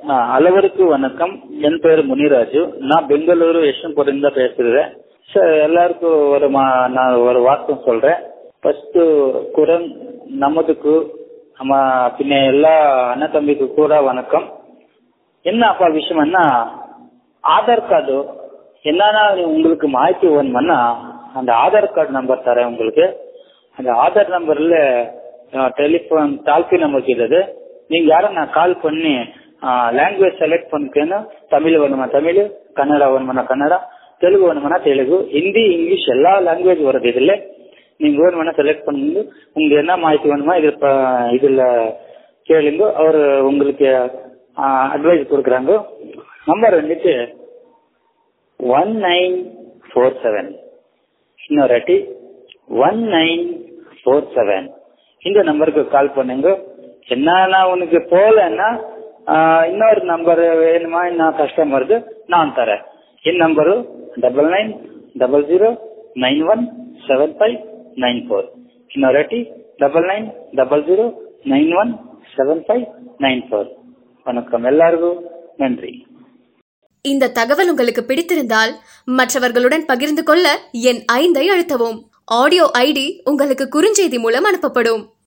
ಆ, ಹಲವರಿಗೂ வணக்கம் என் பேர் முனிராஜு நான் பெங்களூரு யஷ்வந்த்புரம்ல பேசுறேன் சார் எல்லாருக்கும் ஒரு மா- நான் ஒரு வார்த்தை சொல்றேன் ஃபர்ஸ்ட் குரல் நமதுக்கு நம்ம பின்ன எல்லா அண்ணன் தம்பிக்கு கூட வணக்கம் என்ன அப்பா விஷயம்னா ஆதார் கார்டு என்னன்னா உங்களுக்கு மாಹಿತಿ வேணுமன்னா அந்த ஆதார் கார்டு நம்பர் தரேன் உங்களுக்கு அந்த ஆதார் நம்பர்ல டெலிஃபோன் டால்பி நம்பர் இருக்குது நீங்க யாரும் நான் கால் பண்ணி லாங்குவேஜ் செலக்ட் பண்ணிக்கணும் தமிழ் வேணுமா தமிழ் ಕನ್ನಡ வேணுமா ಕನ್ನಡ தெலுங்கு வேணுமா தெலுங்கு ஹிந்தி இங்கிலீஷ் எல்லா லாங்குவேஜ் வருது இதுல நீங்க வேணுமா செலக்ட் பண்ணுங்க உங்களுக்கு என்ன மாಹಿತಿ வேணுமா இது ப- இதுல கேளுங்க அவர் உங்களுக்கு அட்வைஸ் கொடுக்குறாங்க நம்பர் வந்துட்டு ஒன் நைன் ஃபோர் செவன் இன்னொரு ஒன் நைன் ஃபோர் செவன் இந்த நம்பருக்கு கால் பண்ணுங்க என்னன்னா உனக்கு போகலன்னா இன்னொரு நம்பர் வேணுமா என்ன கஸ்டமருக்கு நான் தரேன் என் number double nine double zero nine one seven five nine four இன்னொரு double nine double zero nine one seven five nine four வணக்கம் எல்லாருக்கும் நன்றி இந்த தகவல் உங்களுக்கு பிடித்திருந்தால் மற்றவர்களுடன் பகிர்ந்து கொள்ள என் ஐந்தை அழுத்தவும் ஆடியோ ஐடி உங்களுக்கு குறுஞ்செய்தி மூலம் அனுப்பப்படும்